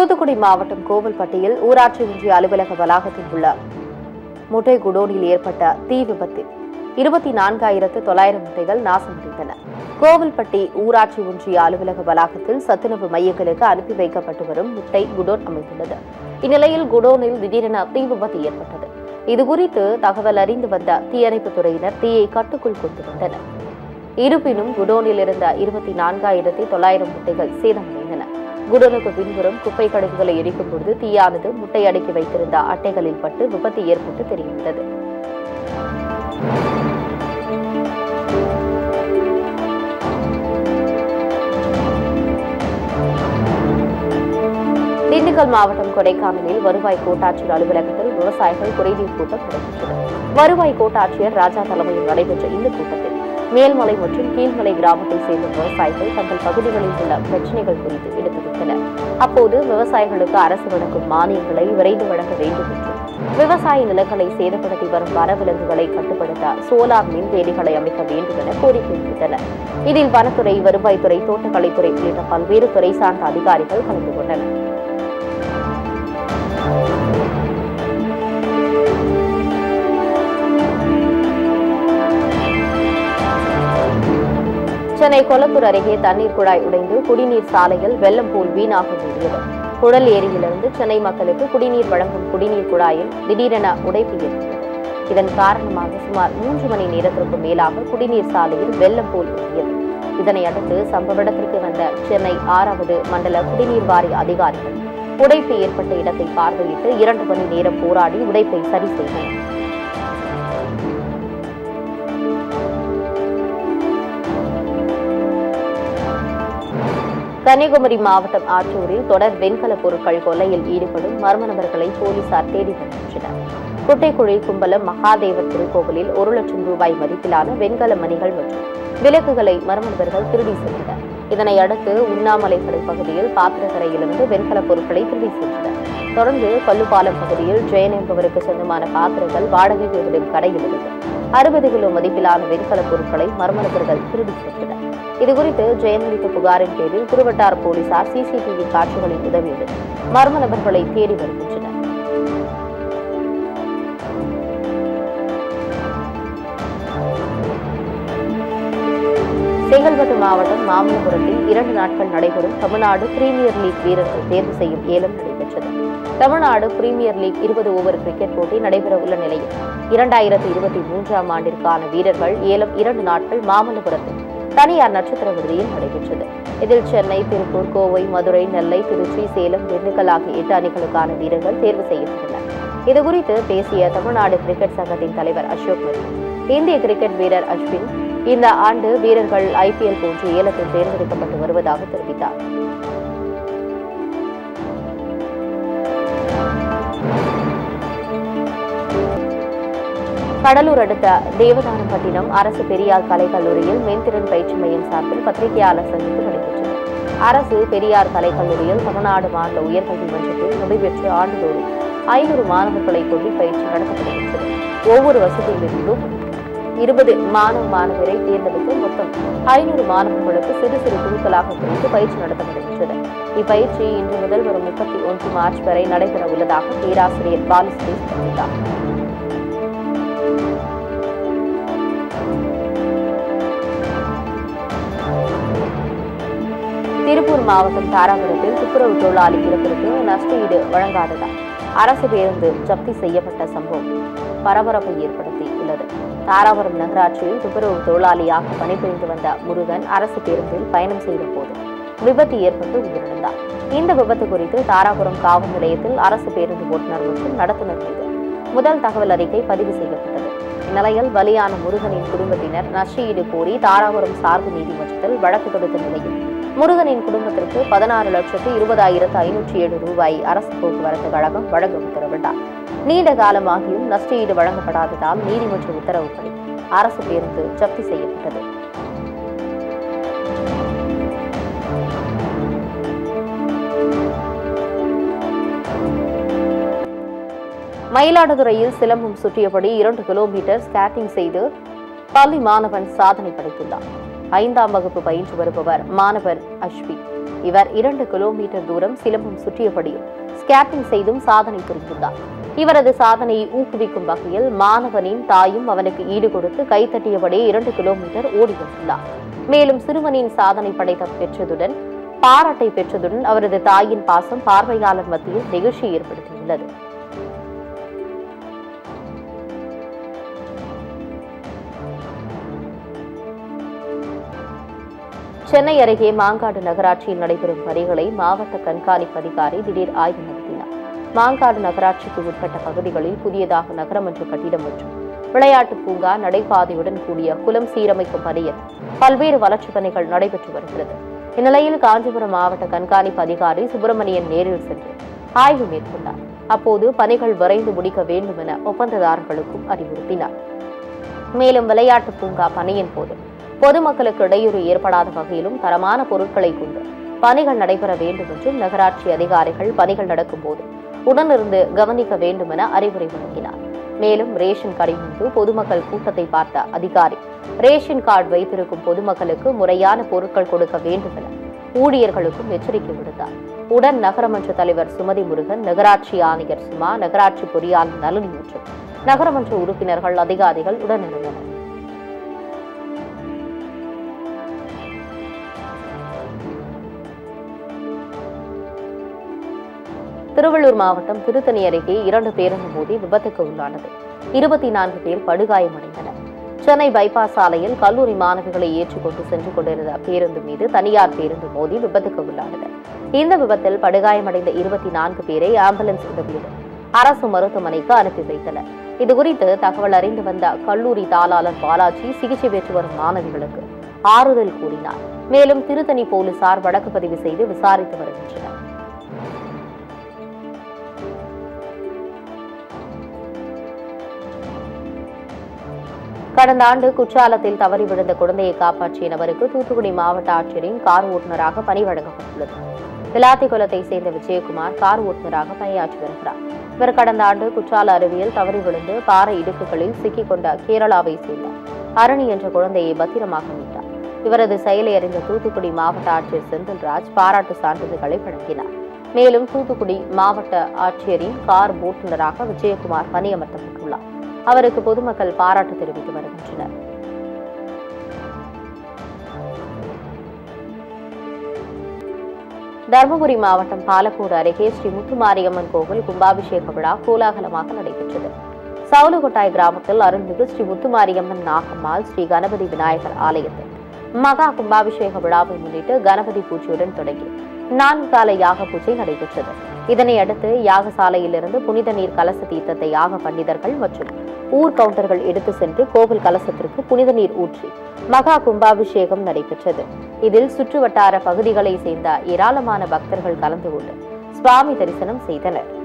தூத்துக்குடி மாவட்டம் கோவில்பட்டியில் ஊராட்சி ஒன்றிய அலுவலக வளாகத்தில் உள்ள முட்டை குடோனில் ஏற்பட்ட தீ விபத்தில் இருபத்தி நான்காயிரத்து தொள்ளாயிரம் முட்டைகள் நாசமடைந்தன கோவில்பட்டி ஊராட்சி ஒன்றிய அலுவலக வளாகத்தில் சத்துணவு மையங்களுக்கு அனுப்பி வைக்கப்பட்டு வரும் முட்டை குடோன் அமைந்துள்ளது இந்நிலையில் குடோனில் திடீரென தீ விபத்து ஏற்பட்டது இதுகுறித்து தகவல் அறிந்து வந்த தீயணைப்புத் துறையினர் தீயை கட்டுக்குள் கொண்டு வந்தனர் இருப்பினும் குடோனில் இருந்த இருபத்தி நான்காயிரத்தி தொள்ளாயிரம் முட்டைகள் சேதமடைந்தன குடோனுக்கு பின்புறம் குப்பை கழிவுகளை எரிக்கும் பொழுது தீயானது முட்டை அடுக்கி வைத்திருந்த அட்டைகளில் பட்டு விபத்து ஏற்பட்டு தெரிவித்தது திண்டுக்கல் மாவட்டம் கொடைக்கானலில் வருவாய் கோட்டாட்சியர் அலுவலகத்தில் விவசாயிகள் குறைதீர் கூட்டம் நடைபெற்றது வருவாய் கோட்டாட்சியர் ராஜா தலைமையில் நடைபெற்ற இந்த கூட்டத்தில் மேல்மலை மற்றும் கீழ்மலை கிராமத்தை சேர்ந்த விவசாயிகள் தங்கள் பகுதிகளில் உள்ள பிரச்சினைகள் குறித்து எடுத்துரைத்தனர் அப்போது விவசாயிகளுக்கு அரசு வழங்கும் மானியங்களை விரைந்து வழங்க வேண்டும் என்றும் விவசாய நிலங்களை சேதப்படுத்தி வரும் வனவிலங்குகளை கட்டுப்படுத்த சோலார் மின்வேலிகளை அமைக்க வேண்டும் என கோரிக்கை விடுத்தனர் இதில் வனத்துறை வருவாய்த்துறை தோட்டக்கலைத்துறை உள்ளிட்ட பல்வேறு துறை சார்ந்த அதிகாரிகள் கலந்து கொண்டனர் சென்னை கொளத்தூர் அருகே தண்ணீர் குழாய் உடைந்து குடிநீர் சாலையில் வெள்ளம் போல் வீணாக ஓடியது குடல் ஏரியிலிருந்து சென்னை மக்களுக்கு குடிநீர் வழங்கும் குடிநீர் குழாயில் திடீரென உடைப்பு ஏற்பட்டது இதன் காரணமாக சுமார் மூன்று மணி நேரத்திற்கு மேலாக குடிநீர் சாலையில் வெள்ளம் போல் ஓடியது இதனை அடுத்து சம்பவ இடத்திற்கு வந்த சென்னை ஆறாவது மண்டல குடிநீர் வாரிய அதிகாரிகள் உடைப்பு ஏற்பட்ட இடத்தை பார்வையிட்டு இரண்டு மணி நேரம் போராடி உடைப்பை சரி செய்தனர் கன்னியாகுமரி மாவட்டம் ஆற்றூரில் தொடர் வெண்கல பொருட்கள் கொள்ளையில் ஈடுபடும் மர்ம நபர்களை போலீசார் தேடி வருகின்றனர் குட்டைக்குழி கும்பலம் மகாதேவர் திருக்கோவிலில் ஒரு லட்சம் ரூபாய் மதிப்பிலான வெண்கல மணிகள் மற்றும் விளக்குகளை மர்ம நபர்கள் திருடி சென்றனர் இதனை அடுத்து உண்ணாமலைப்படை பகுதியில் பாத்திரக்கரையிலிருந்து வெண்கல பொருட்களை திருடி சென்றனர் தொடர்ந்து கொல்லுப்பாலம் பகுதியில் ஜெயன் என்பவருக்கு சொந்தமான பாத்திரங்கள் வாடகைக்கு விடும் கடையிலிருந்து அறுபது கிலோ மதிப்பிலான வெண்கல பொருட்களை மர்ம நபர்கள் திருடி சென்றனர் இதுகுறித்து ஜெயலலிதா புகாரின் பேரில் திருவட்டார் போலீசார் சிசிடிவி காட்சிகளின் உதவியுடன் மர்ம நபர்களை தேடி வருகின்றனர் செங்கல்பட்டு மாவட்டம் மாமல்லபுரத்தில் இரண்டு நாட்கள் நடைபெறும் தமிழ்நாடு பிரீமியர் லீக் வீரர்கள் தேர்வு செய்யும் ஏலம் நடைபெற்றது தமிழ்நாடு பிரீமியர் லீக் இருபது ஓவர் கிரிக்கெட் போட்டி நடைபெற உள்ள நிலையில் இரண்டாயிரத்தி இருபத்தி மூன்றாம் ஆண்டிற்கான வீரர்கள் ஏலம் இரண்டு நாட்கள் மாமல்லபுரத்தில் தனியார் நட்சத்திர விடுதியில் நடைபெற்றது இதில் சென்னை திருப்பூர் கோவை மதுரை நெல்லை திருச்சி சேலம் திண்டுக்கல் ஆகிய எட்டு அணிகளுக்கான வீரர்கள் தேர்வு செய்யப்பட்டனர் இதுகுறித்து பேசிய தமிழ்நாடு கிரிக்கெட் சங்கத்தின் தலைவர் அசோக் மரி இந்திய கிரிக்கெட் வீரர் அஸ்வின் இந்த ஆண்டு வீரர்கள் ஐபிஎல் போன்று ஏலத்தில் தேர்ந்தெடுக்கப்பட்டு வருவதாக தெரிவித்தார் கடலூர் அடுத்த தேவதானப்பட்டினம் அரசு பெரியார் கலைக்கல்லூரியில் மென்திறன் பயிற்சி மையம் சார்பில் பத்திரிகையாளர் சந்திப்பு நடைபெற்றது அரசு பெரியார் கலைக்கல்லூரியில் தமிழ்நாடு மாநில உயர்நீதிமன்றத்தில் நடைபெற்று ஆண்டுதோறும் ஐநூறு மாணவர்களை கொண்டு பயிற்சி நடத்தப்படுகின்றது ஒவ்வொரு வசதியிலிருந்தும் இருபது மாணவ மாணவரை தேர்ந்தெடுத்து மொத்தம் ஐநூறு மாணவர்களுக்கு சிறு சிறு குழுக்களாக பிரித்து பயிற்சி நடத்தப்படுகின்றது இப்பயிற்சி இன்று முதல் வரும் முப்பத்தி ஒன்று மார்ச் வரை நடைபெற உள்ளதாக பேராசிரியர் பாலுஸ்ரீ தெரிவித்தார் திருப்பூர் மாவட்டம் தாராபுரத்தில் துப்புரவு தொழிலாளி இறப்பிற்கு நஷ்டஈடு வழங்காததால் அரசு பேருந்து ஜப்தி செய்யப்பட்ட சம்பவம் பரபரப்பை ஏற்படுத்தி உள்ளது தாராபுரம் நகராட்சியில் துப்புரவு தொழிலாளியாக பணிபுரிந்து வந்த முருகன் அரசு பேருந்தில் பயணம் செய்த போது விபத்து ஏற்பட்டு உயிரிழந்தார் இந்த விபத்து குறித்து தாராபுரம் காவல் நிலையத்தில் அரசு பேருந்து ஓட்டுநர் மற்றும் நடத்துனர் மீது முதல் தகவல் அறிக்கை பதிவு செய்யப்பட்டது இந்நிலையில் பலியான முருகனின் குடும்பத்தினர் நஷ்டஈடு கோரி தாராபுரம் சார்பு நீதிமன்றத்தில் வழக்கு தொடுத்த நிலையில் முருகனின் குடும்பத்திற்கு பதினாறு லட்சத்து இருபதாயிரத்து ஐநூற்றி ஏழு ரூபாய் அரசு போக்குவரத்து கழகம் வழங்க உத்தரவிட்டார் நீண்ட காலமாகியும் நஷ்டஈடு வழங்கப்படாததால் நீதிமன்ற உத்தரவுப்படி அரசு பேருந்து ஜப்தி செய்யப்பட்டது மயிலாடுதுறையில் சிலம்பம் சுற்றியபடி இரண்டு கிலோமீட்டர் ஸ்கேட்டிங் செய்து பள்ளி மாணவன் சாதனை படைத்துள்ளார் ஐந்தாம் வகுப்பு பயின்று வருபவர் மாணவர் அஸ்வி இவர் இரண்டு கிலோமீட்டர் தூரம் சிலம்பம் சுற்றியபடியும் ஸ்கேட்டிங் செய்தும் சாதனை புரிந்துள்ளார் இவரது சாதனையை ஊக்குவிக்கும் வகையில் மாணவனின் தாயும் அவனுக்கு ஈடு கொடுத்து கைத்தட்டியபடி இரண்டு கிலோமீட்டர் ஓடி வந்துள்ளார் மேலும் சிறுவனின் சாதனை படைத்த பெற்றதுடன் பாராட்டை பெற்றதுடன் அவரது தாயின் பாசம் பார்வையாளர் மத்தியில் நெகிழ்ச்சி ஏற்படுத்தியுள்ளது சென்னை அருகே மாங்காடு நகராட்சியில் நடைபெறும் பணிகளை மாவட்ட கண்காணிப்பு அதிகாரி திடீர் ஆய்வு நடத்தினார் மாங்காடு நகராட்சிக்கு உட்பட்ட பகுதிகளில் புதியதாக நகரமன்ற கட்டிடம் மற்றும் விளையாட்டு பூங்கா நடைபாதையுடன் கூடிய குளம் சீரமைக்கும் பணியில் பல்வேறு வளர்ச்சிப் பணிகள் நடைபெற்று வருகிறது இந்நிலையில் காஞ்சிபுரம் மாவட்ட கண்காணிப்பு அதிகாரி சுப்பிரமணியன் நேரில் சென்று ஆய்வு மேற்கொண்டார் அப்போது பணிகள் விரைந்து முடிக்க வேண்டும் என ஒப்பந்ததாரர்களுக்கும் அறிவுறுத்தினார் மேலும் விளையாட்டு பூங்கா பணியின் போது பொதுமக்களுக்கு இடையூறு ஏற்படாத வகையிலும் தரமான பொருட்களை கொண்டு பணிகள் நடைபெற வேண்டும் என்றும் நகராட்சி அதிகாரிகள் பணிகள் நடக்கும் போது உடனிருந்து கவனிக்க வேண்டும் என அறிவுரை வழங்கினார் மேலும் ரேஷன் கடை முன்பு பொதுமக்கள் கூட்டத்தை பார்த்த அதிகாரி ரேஷன் கார்டு வைத்திருக்கும் பொதுமக்களுக்கு முறையான பொருட்கள் கொடுக்க வேண்டும் என ஊழியர்களுக்கும் எச்சரிக்கை விடுத்தார் உடன் நகரமன்ற தலைவர் சுமதி முருகன் நகராட்சி ஆணையர் சுமா நகராட்சி பொறியாளர் நளினி மற்றும் நகரமன்ற உறுப்பினர்கள் அதிகாரிகள் உடனிருந்தனர் திருவள்ளூர் மாவட்டம் திருத்தணி அருகே இரண்டு பேருந்து மோதி விபத்துக்கு உள்ளானது இருபத்தி நான்கு பேர் படுகாயமடைந்தனர் சென்னை பைபாஸ் சாலையில் கல்லூரி மாணவிகளை ஏற்றிக்கொண்டு சென்று கொண்டிருந்த பேருந்து மீது தனியார் பேருந்து மோதி விபத்துக்கு உள்ளானது இந்த விபத்தில் படுகாயமடைந்த இருபத்தி நான்கு பேரை ஆம்புலன்ஸ் உதவியுடன் அரசு மருத்துவமனைக்கு அனுப்பி வைத்தனர் இதுகுறித்து தகவல் அறிந்து வந்த கல்லூரி தாளாளர் பாலாஜி சிகிச்சை பெற்று வரும் மாணவிகளுக்கு ஆறுதல் கூறினார் மேலும் திருத்தணி போலீசார் வழக்கு பதிவு செய்து விசாரித்து வருகின்றனர் கடந்த ஆண்டு குற்றாலத்தில் தவறி விழுந்த குழந்தையை காப்பாற்றிய நபருக்கு தூத்துக்குடி மாவட்ட ஆட்சியரின் கார் ஓட்டுநராக பணி வழங்கப்பட்டுள்ளது விளாத்திக்குளத்தை சேர்ந்த விஜயகுமார் கார் ஓட்டுநராக பணியாற்றி வருகிறார் இவர் கடந்த ஆண்டு குற்றால அருவியில் தவறி விழுந்து பாறை இடுக்குகளில் சிக்கிக் கொண்ட கேரளாவை சேர்ந்த அரணி என்ற குழந்தையை பத்திரமாக மீட்டார் இவரது செயலை அறிந்த தூத்துக்குடி மாவட்ட ஆட்சியர் செந்தில்ராஜ் பாராட்டு சான்றிதழ்களை வழங்கினார் மேலும் தூத்துக்குடி மாவட்ட ஆட்சியரின் கார் ஓட்டுநராக விஜயகுமார் பணியமர்த்தப்பட்டுள்ளார் அவருக்கு பொதுமக்கள் பாராட்டு தெரிவித்து வருகின்றனர் தருமபுரி மாவட்டம் பாலக்கோடு அருகே ஸ்ரீ முத்துமாரியம்மன் கோவில் கும்பாபிஷேக விழா கோலாகலமாக நடைபெற்றது சவுலுகொட்டாய் கிராமத்தில் அருள்மிகு ஸ்ரீ முத்துமாரியம்மன் நாகம்மாள் ஸ்ரீ கணபதி விநாயகர் ஆலயத்தில் மகா கும்பாபிஷேக விழாவை முன்னிட்டு கணபதி பூஜையுடன் தொடங்கி நான்கு கால யாக பூஜை நடைபெற்றது இதனை அடுத்து யாகசாலையிலிருந்து புனித நீர் கலச தீர்த்தத்தை யாக பண்டிதர்கள் மற்றும் ஊர் கவுண்டர்கள் எடுத்து சென்று கோவில் கலசத்திற்கு புனித நீர் ஊற்றி மகா கும்பாபிஷேகம் நடைபெற்றது இதில் சுற்றுவட்டார பகுதிகளை சேர்ந்த ஏராளமான பக்தர்கள் கலந்து கொண்டு சுவாமி தரிசனம் செய்தனர்